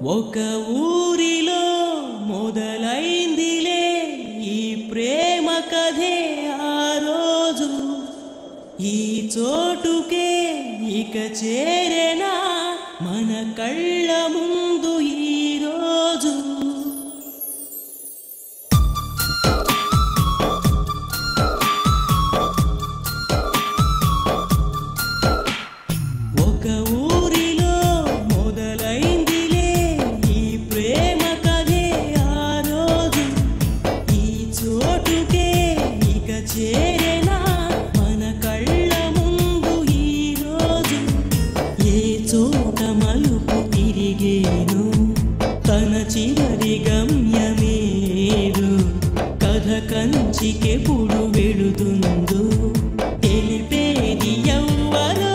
ఒక ఊరిలో మొదలైందిలే ఈ ప్రేమ కథే ఆ రోజు ఈ చోటుకే ఇక చేరేనా మన కళ్ళ ముందు ఈ రోజు ఒక ఊరిలో మొదలైందిలే ఈ ప్రేమ కథే ఆ రోజు ఈ చోటుకే ఇక చేరేనా మన కళ్ళ ముందు ఈ రోజు ఏ చోట మలుపు తిరిగేను తన చివరి గమ్యమేరు కథ కంచికెప్పుడు వెళుతుందో తెలిపేది ఎవ్వరో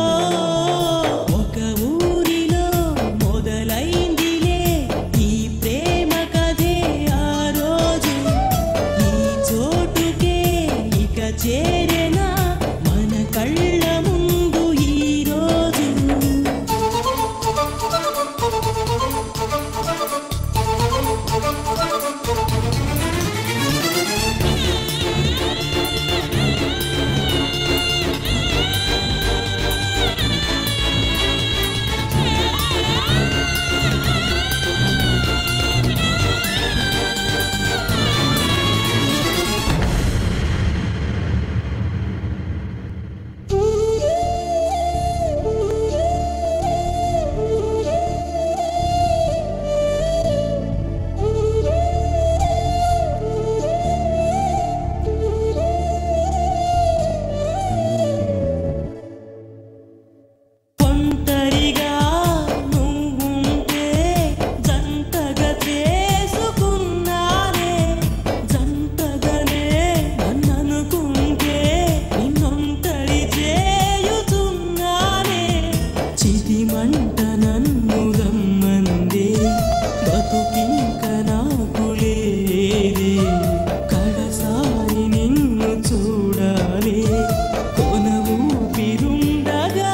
ఒక ఊరిలో మొదలైందిలే ఈ ప్రేమ కథే ఆ రోజు ఈ చోటుకే ఇక చేరేనా మన కళ్ళ ముందు ఈ రోజు ఒంటరిగా నువ్వుంటే జంటగా చేసుకున్నానే జంటగానే నన్ననుకుంటే నిన్నొంటరి చేయుచున్నానే చితి మంట నన్ను గమ్మందే బతుకింక నాకు లేదే కడసారి నిన్ను చూడాలి కొన ఊపిరుండగా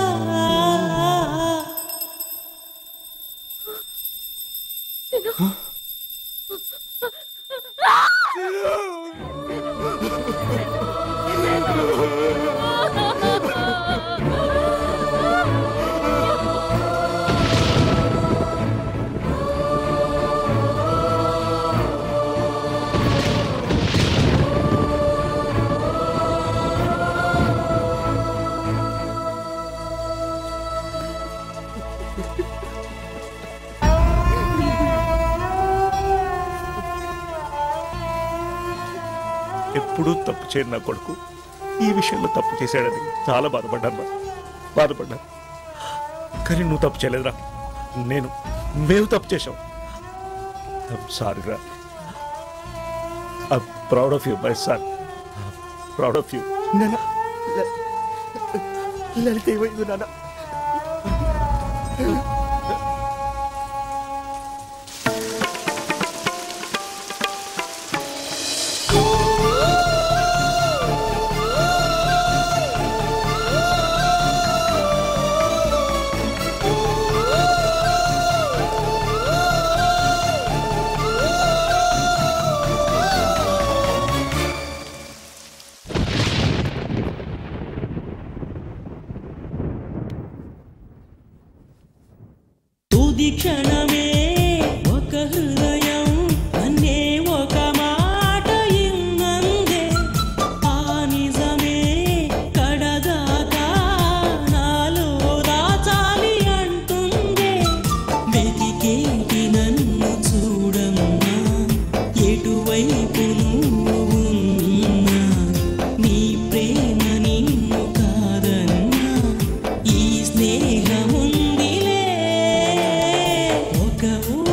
ఎప్పుడూ తప్పు చేయను నా కొడుకు ఈ విషయంలో తప్పు చేశాడని చాలా బాధపడ్డాను రా. బాధపడ్డాను కానీ నువ్వు తప్పు చేయలేదురా నేను మేము తప్పు చేశాం సారీ రా I proud of you my son proud of you నాన్న ల- లలిత ఏమైంది నాన్న తుది క్షణమే ఒక హృదయం అన్నే ఒక మాట ఇన్నందే ఆ నిజమే కడదాకా నాలో దాచాలి అంటుందే వెతికేటి నన్ను చూడమ్మా ఎటువైపు నువ్వు ఉన్నా నీ ప్రేమ నిన్ను కాదన్నా ఈ స్నేహముందిలే ఒక ఊ